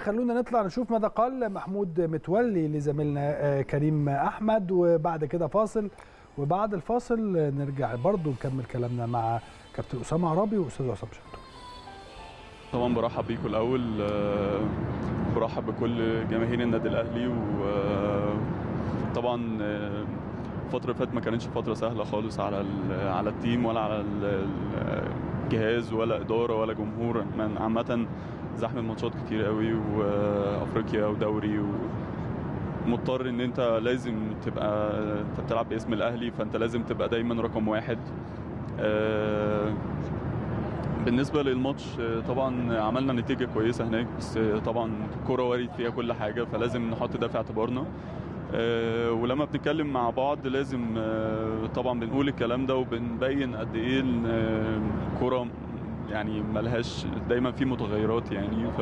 خلونا نطلع نشوف ماذا قال محمود متولي لزميلنا كريم احمد وبعد كده فاصل وبعد الفاصل نرجع برضو نكمل كلامنا مع كابتن اسامه عرابي واستاذ عصام شطه طبعا برحب بيكم الاول برحب بكل جماهير النادي الاهلي وطبعا الفتره اللي فاتت ما كانتش فتره سهله خالص على على التيم ولا على الجهاز ولا اداره ولا جمهور عامه زحمه ماتشات كتير قوي وافريقيا ودوري ومضطر ان انت لازم تبقى انت بتلعب باسم الاهلي فانت لازم تبقى دايما رقم واحد بالنسبه للماتش طبعا عملنا نتيجه كويسه هناك بس طبعا الكوره وارد فيها كل حاجه فلازم نحط ده في اعتبارنا ولما بنتكلم مع بعض لازم طبعا بنقول الكلام ده وبنبين قد ايه الكوره يعني ملهاش دايما في متغيرات يعني ف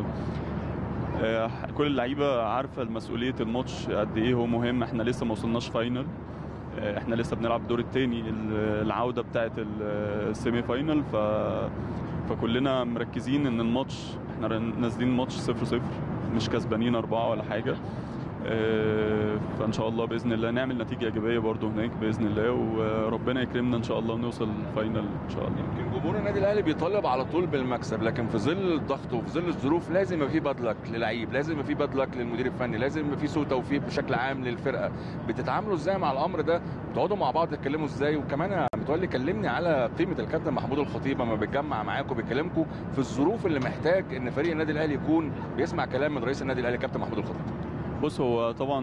كل اللعيبه عارفه مسؤوليه الماتش قد ايه هو مهم احنا لسه ما وصلناش فاينل احنا لسه بنلعب الدور الثاني العوده بتاعه السيمي فاينل ف فكلنا مركزين ان الماتش احنا نازلين ماتش 0 0 مش كسبانين اربعه ولا حاجه فان شاء الله باذن الله نعمل نتيجه ايجابيه برده هناك باذن الله وربنا يكرمنا ان شاء الله ونوصل الفاينل ان شاء الله يمكن جمهور النادي الاهلي بيطالب على طول بالمكسب لكن في ظل الضغط وفي ظل الظروف لازم يبقى في باد لك للعيب لازم يبقى في باد لك للمدير الفني لازم يبقى في سوء توفيق بشكل عام للفرقه بتتعاملوا ازاي مع الامر ده بتقعدوا مع بعض تتكلموا ازاي وكمان يا متولي كلمني على قيمه الكابتن محمود الخطيب لما بيتجمع معاكم بيكلمكم في الظروف اللي محتاج ان فريق النادي الاهلي يكون بيسمع كلام من رئيس النادي الاهلي كابتن محمود الخطيب بص هو طبعا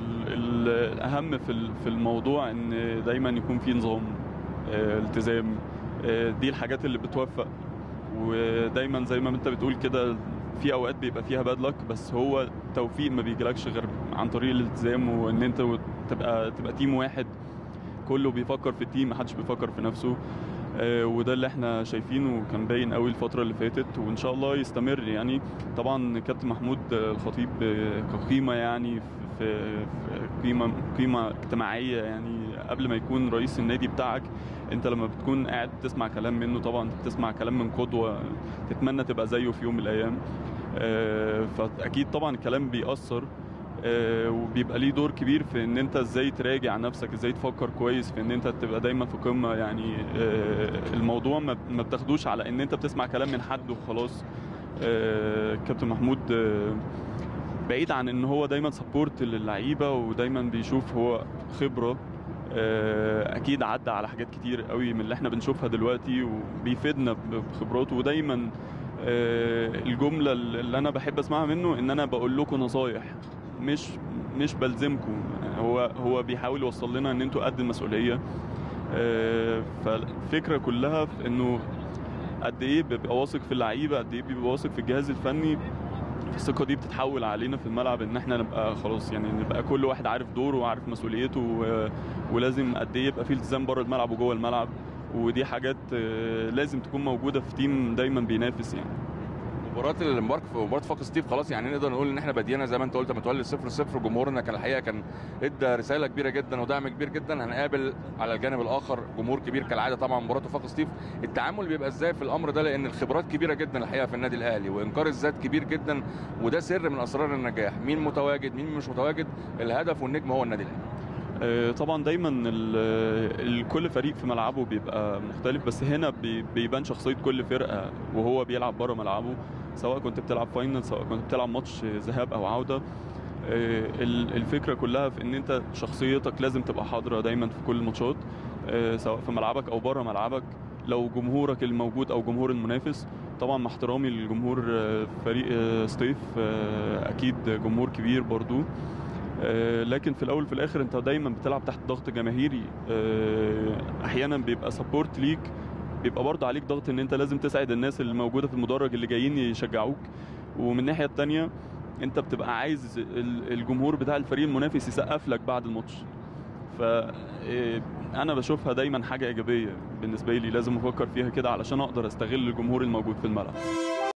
الاهم في في الموضوع ان دايما يكون في نظام التزام دي الحاجات اللي بتوفق ودايما زي ما انت بتقول كده في اوقات بيبقى فيها باد لك بس هو توفيق ما بيجيلكش غير عن طريق الالتزام وان انت تبقى تبقى تيم واحد كله بيفكر في التيم محدش بيفكر في نفسه وده اللي احنا شايفينه وكان باين قوي الفتره اللي فاتت وان شاء الله يستمر يعني طبعا كابتن محمود الخطيب كقيمه يعني في قيمه قيمه اجتماعيه يعني قبل ما يكون رئيس النادي بتاعك انت لما بتكون قاعد تسمع كلام منه طبعا بتسمع كلام من قدوه تتمنى تبقى زيه في يوم من الايام فاكيد طبعا الكلام بيأثر آه وبيبقى ليه دور كبير في ان انت ازاي تراجع نفسك ازاي تفكر كويس في ان انت تبقى دايما في قمه يعني آه الموضوع ما بتاخدوش على ان انت بتسمع كلام من حد وخلاص آه كابتن محمود بعيد عن ان هو دايما سبورت للعيبه ودايما بيشوف هو خبره اكيد عدى على حاجات كتير قوي من اللي احنا بنشوفها دلوقتي وبيفيدنا بخبراته ودايما الجمله اللي انا بحب اسمعها منه ان انا بقول لكم نصايح مش مش بلزمكم هو هو بيحاول يوصل لنا ان انتوا قد المسؤوليه فالفكره كلها في انه قد ايه بيبقى واثق في اللعيبه قد ايه بيبقى واثق في الجهاز الفني الثقه دي بتتحول علينا في الملعب ان احنا نبقى خلاص يعني نبقى كل واحد عارف دوره وعارف مسؤوليته ولازم قد ايه يبقى في التزام بره الملعب وجوه الملعب ودي حاجات لازم تكون موجوده في تيم دايما بينافس يعني مباراه المبارك في مباراه فاق ستيف خلاص يعني نقدر نقول ان احنا بدينا زي ما انت قلت متولي 0 0 جمهورنا كان الحقيقه كان ادى رساله كبيره جدا ودعم كبير جدا هنقابل على الجانب الاخر جمهور كبير كالعاده طبعا مباراه فاق ستيف التعامل بيبقى ازاي في الامر ده لان الخبرات كبيره جدا الحقيقه في النادي الاهلي وانكار الذات كبير جدا وده سر من اسرار النجاح مين متواجد مين مش متواجد الهدف والنجم هو النادي الاهلي طبعا دايما كل فريق في ملعبه بيبقى مختلف بس هنا بيبان شخصيه كل فرقه وهو بيلعب بره ملعبه سواء كنت بتلعب فاينل سواء كنت بتلعب ماتش ذهاب او عوده الفكره كلها في ان انت شخصيتك لازم تبقى حاضره دايما في كل الماتشات سواء في ملعبك او بره ملعبك لو جمهورك الموجود او جمهور المنافس طبعا مع احترامي للجمهور فريق ستيف اكيد جمهور كبير برضو لكن في الاول في الاخر انت دايما بتلعب تحت ضغط جماهيري احيانا بيبقى سبورت ليك بيبقى برضه عليك ضغط ان انت لازم تسعد الناس اللي موجوده في المدرج اللي جايين يشجعوك ومن الناحيه الثانيه انت بتبقى عايز الجمهور بتاع الفريق المنافس يسقف لك بعد الماتش ف انا بشوفها دايما حاجه ايجابيه بالنسبه لي لازم افكر فيها كده علشان اقدر استغل الجمهور الموجود في الملعب